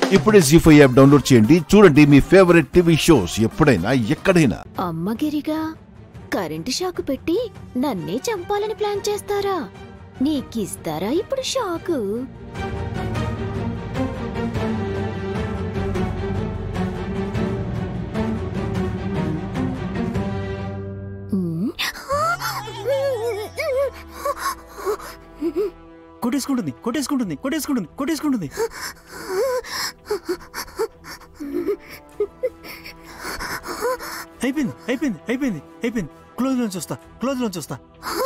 ఇప్పుడే G five app download చేయండి చూడండి మీ ఫేవరెట్ టీవీ షోస్ ఎప్పుడైనా ఎక్కడైనా అమ్మగిరిగా కరెంటు షాకు పెట్టి నన్నే చంపాలని ప్లాన్ చేస్తారా నీకిస్తారా ఇప్పుడు షాకు ఉమ్. కొట్టేసుకుంటుంది కొట్టేసుకుంటుంది కొట్టేసుకుంటుంది కొట్టేసుకుంటుంది అయిపోయింది అయిపోయింది అయిపోయింది అయిపోయింది క్లోజ్ లోంచి వస్తా క్లోజ్ లోంచి వస్తా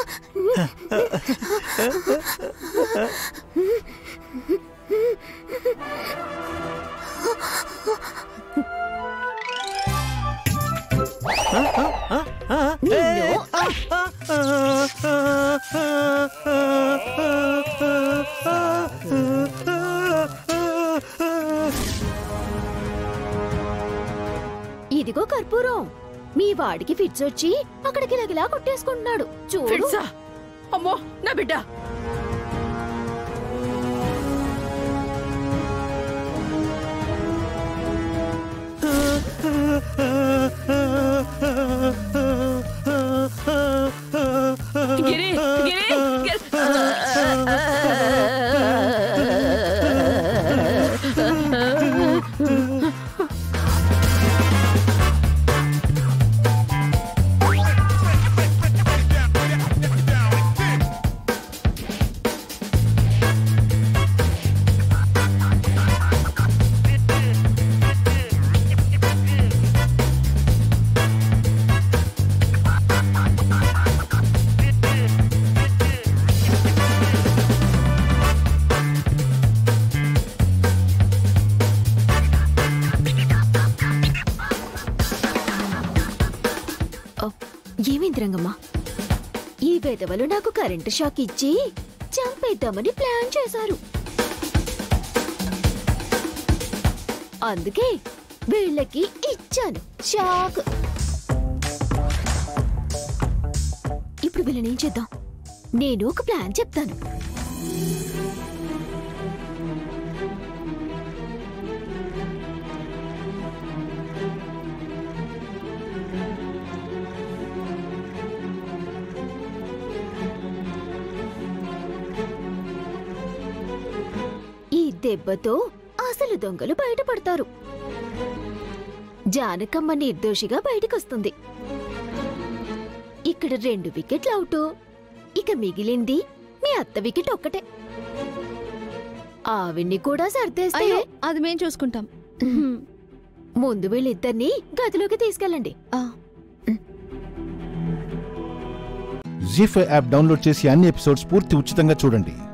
నిన్ను ఇదిగో కర్పూరం మీ వాడికి ఫిట్స్ వచ్చి అక్కడికి లగిలా కొట్టేసుకుంటున్నాడు చూడు ఫిట్సా అమ్మో నా బిడ్డ గిరి గిరి గిరి. ఓ, ఏమైంది రంగమ్మా ఈ వెధవలు నాకు కరెంటు షాక్ ఇచ్చి చంపేద్దామని ప్లాన్ చేశారు అందుకే వీళ్ళకి ఇచ్చాను షాక్ ఇప్పుడు వీళ్ళని ఏం చేద్దాం నేను ఒక ప్లాన్ చెప్తాను ఈ దెబ్బతో అసలు దొంగలు బయటపడతారు జానకమ్మ నిర్దోషిగా బయటకొస్తుంది ఇక్కడ రెండు వికెట్లు అవుట్ ఇక మిగిలింది మీ అత్త వికెట్ ఒక్కటే ఆవిడ్ని కూడా సర్దేస్తే అయ్యో అది మేం చూసుకుంటాం ముందు వీళ్ళిద్దరిని గదిలోకి తీసుకెళ్ళండి ఆ, జీ ఫైవ్ యాప్ డౌన్లోడ్ చేసి అన్ని ఎపిసోడ్స్ పూర్తి ఉచితంగా చూడండి